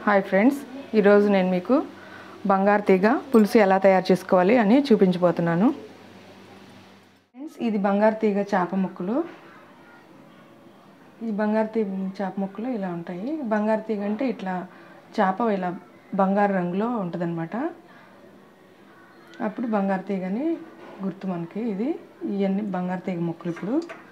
Hi friends ఈరోజు నేను మీకు బంగారు తీగ పులుసు ఎలా తయారు చేసుకోవాలి అని చూపించబోతున్నాను ఫ్రెండ్స్ ఇది బంగారు తీగ చేప ముక్కలు ఈ బంగారు తీగ చేప ముక్కలు ఇలా ఉంటాయి బంగారు తీగ అంటే ఇట్లా చేప ఇలా బంగారు రంగులో ఉంటుందన్నమాట అప్పుడు బంగారు తీగని గుర్తు మనకి ఇది ఇవన్నీ బంగారు తీగ ముక్కలు ఇప్పుడు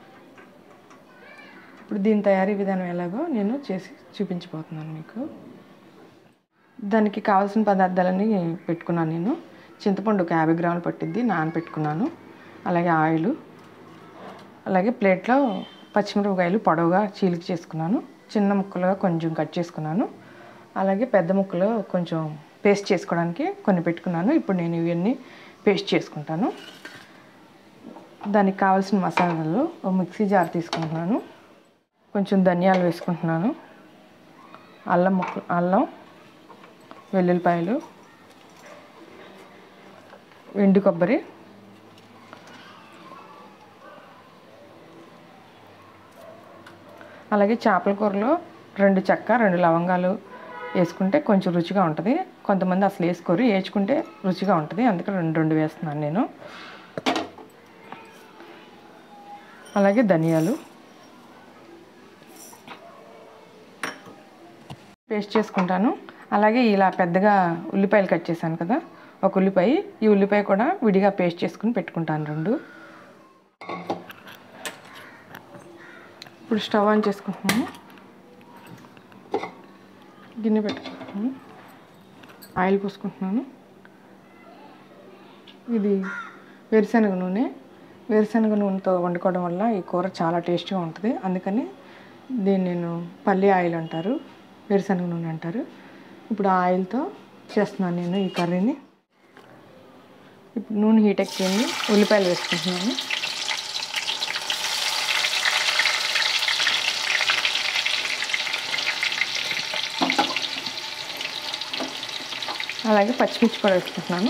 ఇప్పుడు దీని తయారీ విధానం ఎలాగో నేను చేసి చూపించబోతున్నాను మీకు దానికి కావాల్సిన పదార్థాలన్నీ పెట్టుకున్నాను నేను చింతపండు ఒక యాభై గ్రాములు పట్టిద్ది నానబెట్టుకున్నాను అలాగే ఆయిల్ అలాగే ప్లేట్లో పచ్చిమిరపకాయలు పొడవుగా చీలిక చేసుకున్నాను చిన్న ముక్కలుగా కొంచెం కట్ చేసుకున్నాను అలాగే పెద్ద ముక్కలు కొంచెం పేస్ట్ చేసుకోవడానికి కొన్ని పెట్టుకున్నాను ఇప్పుడు నేను ఇవన్నీ పేస్ట్ చేసుకుంటాను దానికి కావాల్సిన మసాలాలు ఒక మిక్సీ జార్ తీసుకుంటున్నాను కొంచెం ధనియాలు వేసుకుంటున్నాను అల్లం ముక్క అల్లం వెల్లుల్లిపాయలు ఎండు కొబ్బరి అలాగే చేపల కూరలో రెండు చెక్క రెండు లవంగాలు వేసుకుంటే కొంచెం రుచిగా ఉంటుంది కొంతమంది అసలు వేసుకోరు వేసుకుంటే రుచిగా ఉంటుంది అందుకే రెండు రెండు వేస్తున్నాను నేను అలాగే ధనియాలు పేస్ట్ చేసుకుంటాను అలాగే ఇలా పెద్దగా ఉల్లిపాయలు కట్ చేశాను కదా ఒక ఉల్లిపాయ ఈ ఉల్లిపాయ కూడా విడిగా పేస్ట్ చేసుకుని పెట్టుకుంటాను రెండు ఇప్పుడు స్టవ్ ఆన్ చేసుకుంటున్నాను గిన్నె పెట్టుకుంటున్నాను ఆయిల్ పోసుకుంటున్నాను ఇది వేరుశనగ నూనె వేరుశనగ నూనెతో వండుకోవడం వల్ల ఈ కూర చాలా టేస్టీగా ఉంటుంది అందుకని దీన్ని నేను పల్లి ఆయిల్ అంటారు వేరుశనగ నూనె అంటారు ఇప్పుడు ఆ ఆయిల్తో చేస్తున్నాను నేను ఈ కర్రీని ఇప్పుడు నూనె హీట్ ఎక్కింది ఉల్లిపాయలు వేసుకుంటున్నాను అలాగే పచ్చిమిర్చి కూడా వేసుకుంటున్నాను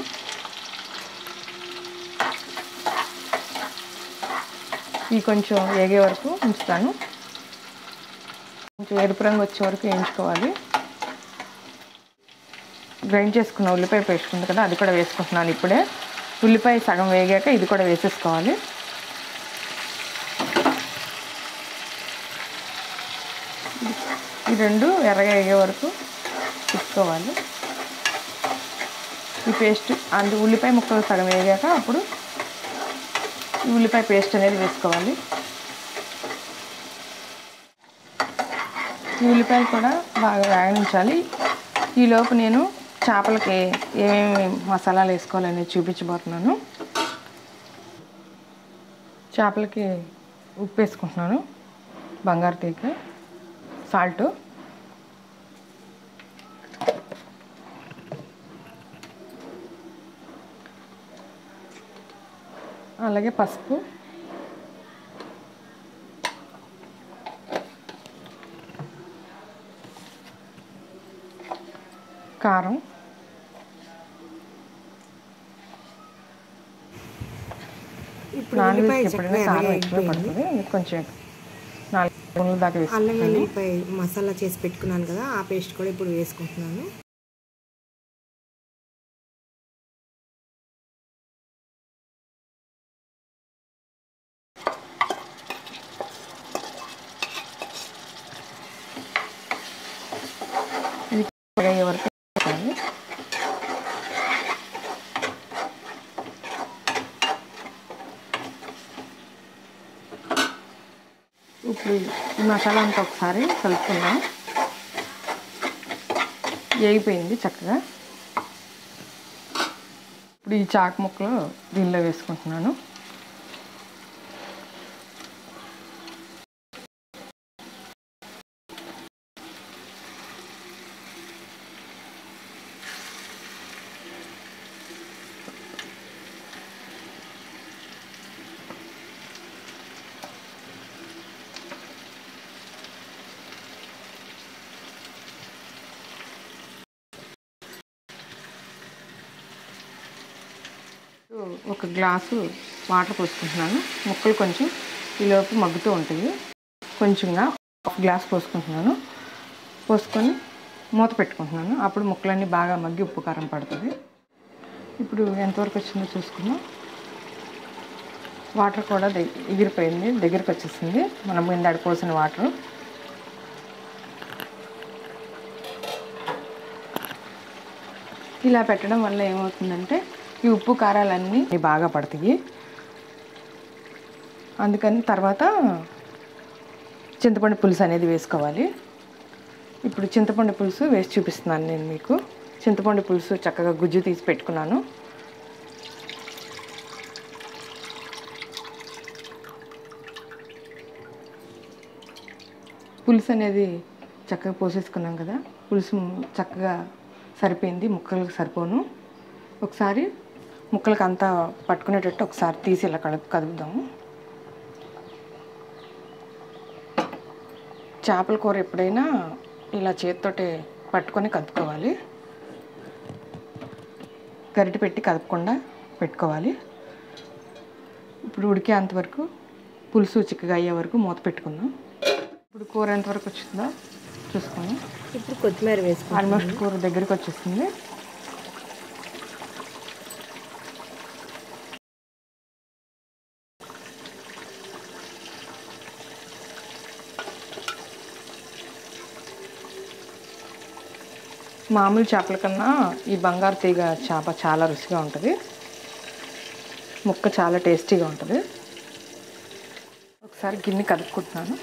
ఇవి కొంచెం వేగే వరకు ఉంచుతాను కొంచెం ఎరుపు రంగు వచ్చే వరకు వేయించుకోవాలి గ్రైండ్ చేసుకున్న ఉల్లిపాయ పేస్ట్ ఉంది కదా అది కూడా వేసుకుంటున్నాను ఇప్పుడే ఉల్లిపాయ సగం వేగాక ఇది కూడా వేసేసుకోవాలి ఈ రెండు ఎర్రగా వేగే వరకు తిప్పుకోవాలి ఈ పేస్ట్ అందు ఉల్లిపాయ ముక్కలు సగం వేగాక అప్పుడు ఈ ఉల్లిపాయ పేస్ట్ అనేది వేసుకోవాలి ఈ ఉల్లిపాయలు కూడా బాగా వేగనించాలి ఈలోపు నేను చేపలకి ఏమేమి మసాలాలు వేసుకోవాలనేది చూపించబోతున్నాను చేపలకి ఉప్పు వేసుకుంటున్నాను బంగారు తీగ సాల్ట్ అలాగే పసుపు కారం ఇప్పుడు నాన్ ఉల్లిపాయ వెజ్ ఎప్పుడైనా చక్కగా కారం ఎర్రగా ఎక్కువ అయిపోయింది పడుతుంది ఇది కొంచెం నాలుగు స్పూన్ల దాకా అల్లం వేసుకుంటాను వెల్లుల్లిపాయ మసాలా చేసి పెట్టుకున్నాను కదా ఆ పేస్ట్ కూడా ఇప్పుడు వేసుకుంటున్నాను ఇది అయ్యే వరకు వేసుకోవాలి. ఇప్పుడు ఈ మసాలా అంతా ఒకసారి కలుపుకుందాం వేగిపోయింది చక్కగా ఇప్పుడు ఈ చాకు ముక్కలు దీనిలో వేసుకుంటున్నాను ఒక గ్లాసు వాటర్ పోసుకుంటున్నాను ముక్కలు కొంచెం ఈలోపు మగ్గుతూ ఉంటాయి కొంచెంగా ఒక గ్లాస్ పోసుకుంటున్నాను పోసుకొని మూత పెట్టుకుంటున్నాను అప్పుడు ముక్కలన్నీ బాగా మగ్గి ఉప్పు కారం పడుతుంది ఇప్పుడు ఎంతవరకు వచ్చిందో చూసుకుందాం వాటర్ కూడా దగ్ ఎగిరిపోయింది దగ్గరికి వచ్చేసింది మనం ఇందాక పోసిన వాటర్ ఇలా పెట్టడం వల్ల ఏమవుతుందంటే ఈ ఉప్పు కారాలన్నీ బాగా పడతాయి అందుకని తర్వాత చింతపండు పులుసు అనేది వేసుకోవాలి ఇప్పుడు చింతపండు పులుసు వేసి చూపిస్తున్నాను నేను మీకు చింతపండు పులుసు చక్కగా గుజ్జు తీసి పెట్టుకున్నాను పులుసు అనేది చక్కగా పోసేసుకున్నాం కదా పులుసు చక్కగా సరిపోయింది ముక్కలకు సరిపోను ఒకసారి ముక్కలకు అంతా పట్టుకునేటట్టు ఒకసారి తీసి ఇలా కలుపు కదుపుదాము చేపల కూర ఎప్పుడైనా ఇలా చేతితోటి పట్టుకొని కదుపుకోవాలి గరిటె పెట్టి కదపకుండా పెట్టుకోవాలి ఇప్పుడు ఉడికేంత వరకు పులుసు చిక్కగా అయ్యే వరకు మూత పెట్టుకుందాం ఇప్పుడు కూర ఎంతవరకు వచ్చిందో చూసుకుందాం ఇప్పుడు కొత్తిమీర వేసుకోవాలి ఆల్మోస్ట్ కూర దగ్గరికి వచ్చేసింది మామూలు చేపల కన్నా ఈ బంగారు తీగ చేప చాలా రుచిగా ఉంటుంది ముక్క చాలా టేస్టీగా ఉంటుంది ఒకసారి గిన్నె కలుపుకుంటున్నాను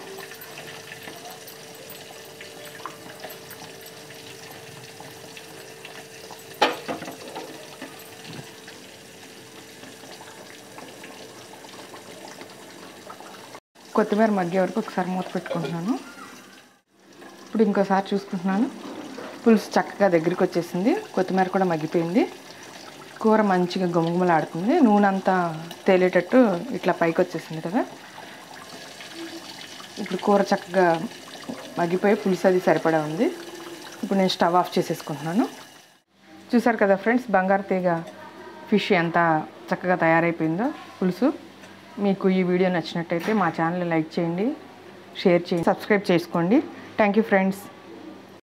కొత్తిమీర మగ్గే వరకు ఒకసారి మూత పెట్టుకుంటున్నాను ఇప్పుడు ఇంకోసారి చూసుకుంటున్నాను పులుసు చక్కగా దగ్గరికి వచ్చేసింది కొత్తిమీర కూడా మగ్గిపోయింది కూర మంచిగా గుమగుమలాడుతుంది నూనె అంతా తేలేటట్టు ఇట్లా పైకి వచ్చేసింది కదా ఇప్పుడు కూర చక్కగా మగ్గిపోయి పులుసు అది సరిపడా ఉంది ఇప్పుడు నేను స్టవ్ ఆఫ్ చేసేసుకుంటున్నాను చూసారు కదా ఫ్రెండ్స్ బంగారు తీగ ఫిష్ ఎంత చక్కగా తయారైపోయిందో పులుసు మీకు ఈ వీడియో నచ్చినట్టయితే మా ఛానల్ లైక్ చేయండి షేర్ చేయండి సబ్స్క్రైబ్ చేసుకోండి థ్యాంక్ యూ ఫ్రెండ్స్